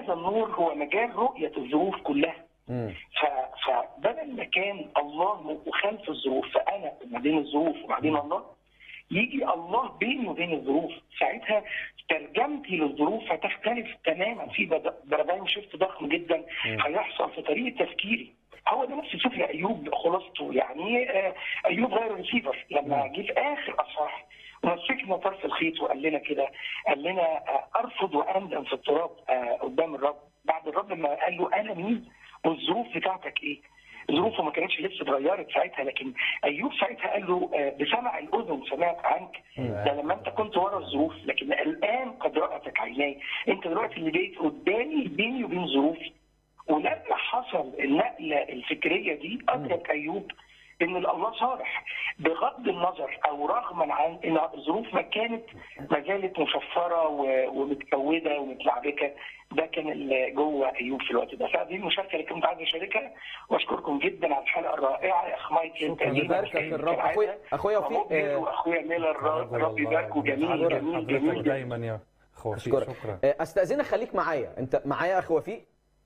هذا النور هو مجال رؤيه الظروف كلها مم. ف- فبدل ما كان الله وخلف الظروف فانا ما بين الظروف وبعدين الله يجي الله بيني وبين الظروف ساعتها ترجمتي للظروف هتختلف تماما في بد- بارادايم شيفت ضخم جدا هيحصل في طريقه تفكيري هو ده نفس سفر ايوب خلاصته يعني آه، ايوب غير ريسيفر لما جه في اخر اصحاح مسكنا طرف الخيط وقال لنا كده قال لنا آه، ارفض واندم في التراب آه، قدام الرب بعد الرب لما قال له انا مين والظروف بتاعتك ايه ظروفه ما كانتش لسه اتغيرت ساعتها لكن ايوب ساعتها قال له آه، بسمع الاذن سمعت عنك ده لما انت كنت ورا الظروف لكن الان قد رأتك عيناي انت دلوقتي اللي بقيت قدامي بيني وبين ظروفي ولما حصل النقله الفكريه دي ادرك ايوب ان الله صالح بغض النظر او رغما عن ان الظروف ما كانت ما زالت مشفره و- ومتكوده ومتلعبكه ده كان اللي جوه ايوب في الوقت ده فدي المشاركه اللي كنت عايز اشاركها واشكركم جدا على الحلقه الرائعه يا اخ مايكل شكراً. تقريباً يباركك كان الرب. كالعادة. أخويا- أخويا وفيق، ومؤمن آه، واخويا ميلر رب رب يباركه جميل حضرتك جميل جميل حضرتك جدا دايما يا اخوة اشكرك شكرا آه، استاذنك خليك معايا انت معايا اخ وفيق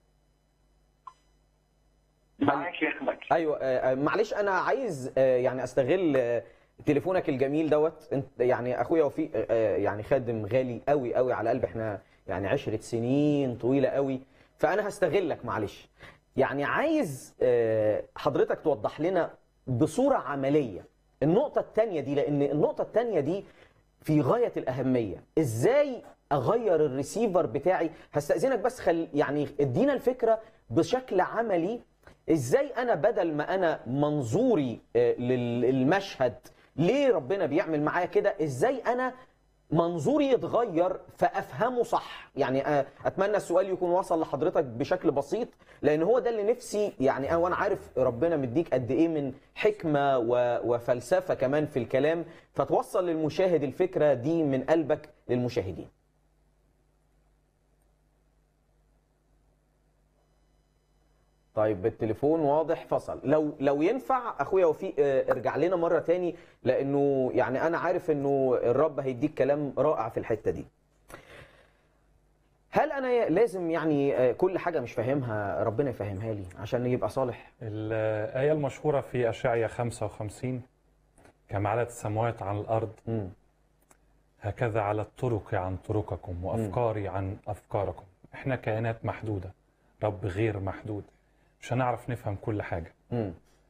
معاك يا اخ مايكل ايوه آه، آه، معلش انا عايز آه، يعني استغل آه، تليفونك الجميل دوت انت يعني اخويا وفيق آه، آه، يعني خادم غالي قوي قوي على قلبي احنا يعني عشرة سنين طويله قوي فانا هستغلك معلش يعني عايز آه، حضرتك توضح لنا بصوره عمليه النقطه الثانيه دي لان النقطه الثانيه دي في غايه الاهميه ازاي اغير الريسيفر بتاعي هستاذنك بس خل يعني ادينا الفكره بشكل عملي ازاي انا بدل ما انا منظوري آه، لل- للمشهد ليه ربنا بيعمل معايا كده ازاي انا منظوري يتغير فافهمه صح يعني آه، اتمنى السؤال يكون وصل لحضرتك بشكل بسيط لان هو ده اللي نفسي يعني انا وانا عارف ربنا مديك قد ايه من حكمه و- وفلسفه كمان في الكلام فتوصل للمشاهد الفكره دي من قلبك للمشاهدين طيب التليفون واضح فصل لو لو ينفع اخويا وفيق آه، ارجع لنا مره تاني لانه يعني انا عارف انه الرب هيديك كلام رائع في الحته دي هل انا لازم يعني آه، كل حاجه مش فاهمها ربنا يفهمها لي عشان يبقى صالح الآية المشهورة في أشعيا 55 كما علت السماوات عن الأرض مم. هكذا على الطرق عن طرقكم وأفكاري عن أفكاركم إحنا كائنات محدودة رب غير محدود مش هنعرف نفهم كل حاجة مم.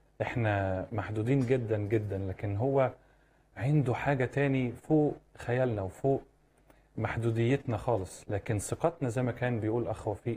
إحنا محدودين جدا جدا لكن هو عنده حاجة تاني فوق خيالنا وفوق محدوديتنا خالص لكن ثقتنا زي ما كان بيقول أخ وفيق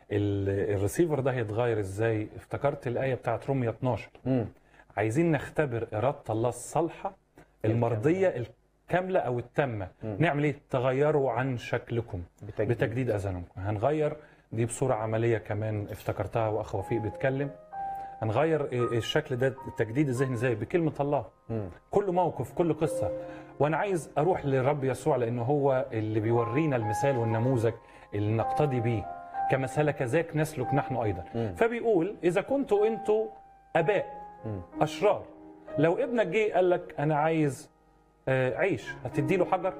ال- الريسيفر ده هيتغير ازاي افتكرت الآية بتاعت رومية 12 مم. عايزين نختبر إرادة الله الصالحة المرضية الكاملة أو التامة نعمل إيه؟ تغيروا عن شكلكم بتجديد. بتجديد أذانكم هنغير دي بصورة عملية كمان افتكرتها وأخ وفيق بيتكلم هنغير إيه الشكل ده التجديد الذهني ازاي بكلمة الله مم. كل موقف كل قصة وأنا عايز أروح للرب يسوع لأنه هو اللي بيورينا المثال والنموذج اللي نقتدي بيه كما سلك ذاك نسلك نحن أيضا فبيقول إذا كنتوا أنتوا أباء أشرار لو ابنك جه قال لك أنا عايز آه، عيش هتدي له حجر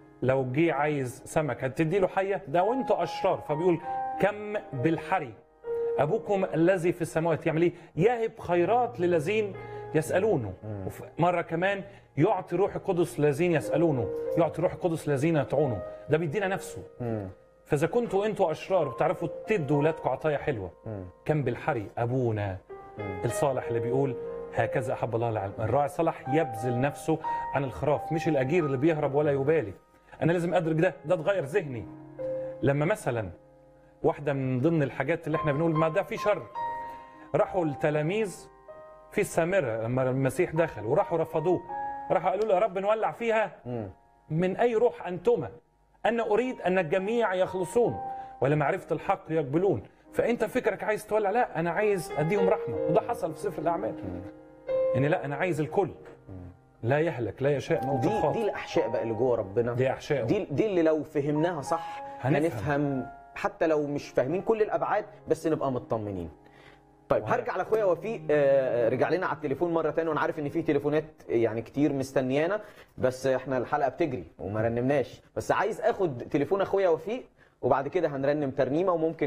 لو جه عايز سمك هتدي له حية ده وانتوا أشرار فبيقول كم بالحري أبوكم الذي في السماوات يعمل إيه يهب خيرات للذين يسألونه وف- مرة كمان يعطي روح القدس للذين يسألونه يعطي روح القدس للذين يطعونه ده بيدينا نفسه فإذا كنتوا أنتوا أشرار بتعرفوا تدوا ولادكم عطايا حلوة كم بالحري أبونا الصالح اللي بيقول هكذا أحب الله العالم الراعي الصالح يبذل نفسه عن الخراف مش الأجير اللي بيهرب ولا يبالي أنا لازم أدرك ده ده تغير ذهني لما مثلا واحدة من ضمن الحاجات اللي احنا بنقول ما ده في شر راحوا التلاميذ في السامرة لما المسيح دخل وراحوا رفضوه راحوا قالوا له يا رب نولع فيها من أي روح أنتما أنا أريد أن الجميع يخلصون ولمعرفة الحق يقبلون فأنت فكرك عايز تولع لا أنا عايز أديهم رحمة وده حصل في سفر الأعمال إن لا أنا عايز الكل لا يهلك لا يشاء موت دي دي الخاطئ الاحشاء بقى اللي جوه ربنا دي أحشاء دي دي اللي لو فهمناها صح هنفهم. هنفهم حتى لو مش فاهمين كل الابعاد بس نبقى مطمنين طيب هرجع لاخويا وفيق آه، رجع لنا على التليفون مره تانية وانا عارف ان في تليفونات يعني كتير مستنيانا بس احنا الحلقه بتجري وما رنمناش بس عايز اخد تليفون اخويا وفيق وبعد كده هنرنم ترنيمه وممكن